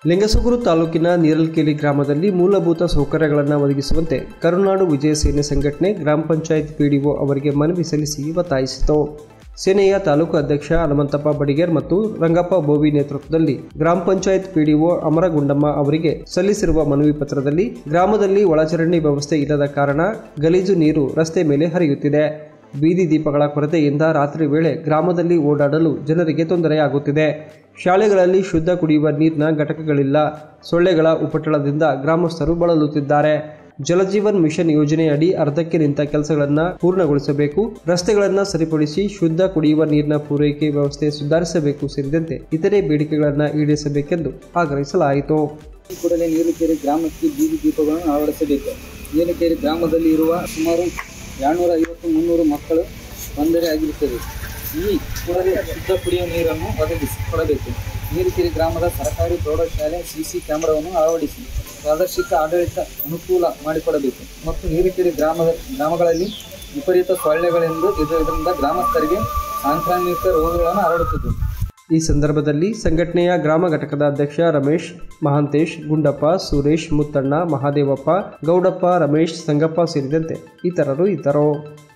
ಲಿಂಗಸೂಗೂರು ತಾಲೂಕಿನ ನೀರಲ್ಕೇಲಿ ಗ್ರಾಮದಲ್ಲಿ ಮೂಲಭೂತ ಸೌಕರ್ಯಗಳನ್ನು ಒದಗಿಸುವಂತೆ ಕರುನಾಡು ವಿಜಯ ಸೇನೆ ಸಂಘಟನೆ ಗ್ರಾಮ ಪಂಚಾಯತ್ ಪಿಡಿಒ ಅವರಿಗೆ ಮನವಿ ಸಲ್ಲಿಸಿ ಒತ್ತಾಯಿಸಿತು ಸೇನೆಯ ತಾಲೂಕು ಅಧ್ಯಕ್ಷ ಹನುಮಂತಪ್ಪ ಬಡಿಗೇರ್ ಮತ್ತು ರಂಗಪ್ಪ ಬೋವಿ ನೇತೃತ್ವದಲ್ಲಿ ಗ್ರಾಮ ಪಂಚಾಯತ್ ಪಿಡಿಒ ಅಮರಗುಂಡಮ್ಮ ಅವರಿಗೆ ಸಲ್ಲಿಸಿರುವ ಮನವಿ ಪತ್ರದಲ್ಲಿ ಗ್ರಾಮದಲ್ಲಿ ಒಳಚರಂಡಿ ವ್ಯವಸ್ಥೆ ಇಲ್ಲದ ಕಾರಣ ಗಲೀಜು ನೀರು ರಸ್ತೆ ಮೇಲೆ ಹರಿಯುತ್ತಿದೆ ಬೀದಿ ದೀಪಗಳ ಕೊರತೆಯಿಂದ ರಾತ್ರಿ ವೇಳೆ ಗ್ರಾಮದಲ್ಲಿ ಓಡಾಡಲು ಜನರಿಗೆ ತೊಂದರೆಯಾಗುತ್ತಿದೆ ಶಾಲೆಗಳಲ್ಲಿ ಶುದ್ಧ ಕುಡಿಯುವ ನೀರಿನ ಘಟಕಗಳಿಲ್ಲ ಸೊಳ್ಳೆಗಳ ಉಪಟಳದಿಂದ ಗ್ರಾಮಸ್ಥರು ಬಳಲುತ್ತಿದ್ದಾರೆ ಜಲಜೀವನ್ ಮಿಷನ್ ಯೋಜನೆಯಡಿ ಅರ್ಧಕ್ಕೆ ನಿಂತ ಕೆಲಸಗಳನ್ನು ಪೂರ್ಣಗೊಳಿಸಬೇಕು ರಸ್ತೆಗಳನ್ನು ಸರಿಪಡಿಸಿ ಶುದ್ಧ ಕುಡಿಯುವ ನೀರಿನ ಪೂರೈಕೆ ವ್ಯವಸ್ಥೆ ಸುಧಾರಿಸಬೇಕು ಸೇರಿದಂತೆ ಇತರೆ ಬೇಡಿಕೆಗಳನ್ನು ಈಡೇರಿಸಬೇಕೆಂದು ಆಗ್ರಹಿಸಲಾಯಿತು ಈ ಕೂಡಲೇ ನೀಲಕೇರಿ ಗ್ರಾಮಕ್ಕೆ ಬೀದಿ ದೀಪಗಳನ್ನು ಅಳವಡಿಸಬೇಕು ನೀಲಕೇರಿ ಗ್ರಾಮದಲ್ಲಿ ಇರುವ ಸುಮಾರು ಎರಡ್ನೂರ ಐವತ್ತು ಮುನ್ನೂರು ಮಕ್ಕಳು ತೊಂದರೆ ಆಗಿರುತ್ತದೆ ಈ ಕೂಡಲೇ ಶುದ್ಧ ಕುಡಿಯುವ ನೀರನ್ನು ಒದಗಿಸಿ ಕೊಡಬೇಕು ನೀಲಕೇರಿ ಗ್ರಾಮದ ಸರ್ಕಾರಿ ಪ್ರೌಢಶಾಲೆ ಸಿಸಿ ಕ್ಯಾಮೆರಾವನ್ನು ಅಳವಡಿಸಿ ಪ್ರಾದೇಶಿಕ ಆಡಳಿತ ಅನುಕೂಲ ಮಾಡಿಕೊಡಬೇಕು ಮತ್ತು ನೀಲಕೇರಿ ಗ್ರಾಮದ ಗ್ರಾಮಗಳಲ್ಲಿ ವಿಪರೀತ ಸೊಳ್ಳೆಗಳೆಂದು ಇದು ಇದರಿಂದ ಗ್ರಾಮಸ್ಥರಿಗೆ ಸಾಂಕ್ರಾಮಿಕ ರೋಗಗಳನ್ನು ಹರಡುತ್ತದೆ ಈ ಸಂದರ್ಭದಲ್ಲಿ ಸಂಘಟನೆಯ ಗ್ರಾಮ ಘಟಕದ ಅಧ್ಯಕ್ಷ ರಮೇಶ್ ಮಹಾಂತೇಶ್ ಗುಂಡಪ್ಪ ಸುರೇಶ್ ಮುತ್ತಣ್ಣ ಮಹಾದೇವಪ್ಪ ಗೌಡಪ್ಪ ರಮೇಶ್ ಸಂಗಪ್ಪ ಸೇರಿದಂತೆ ಇತರರು ಇದ್ದರು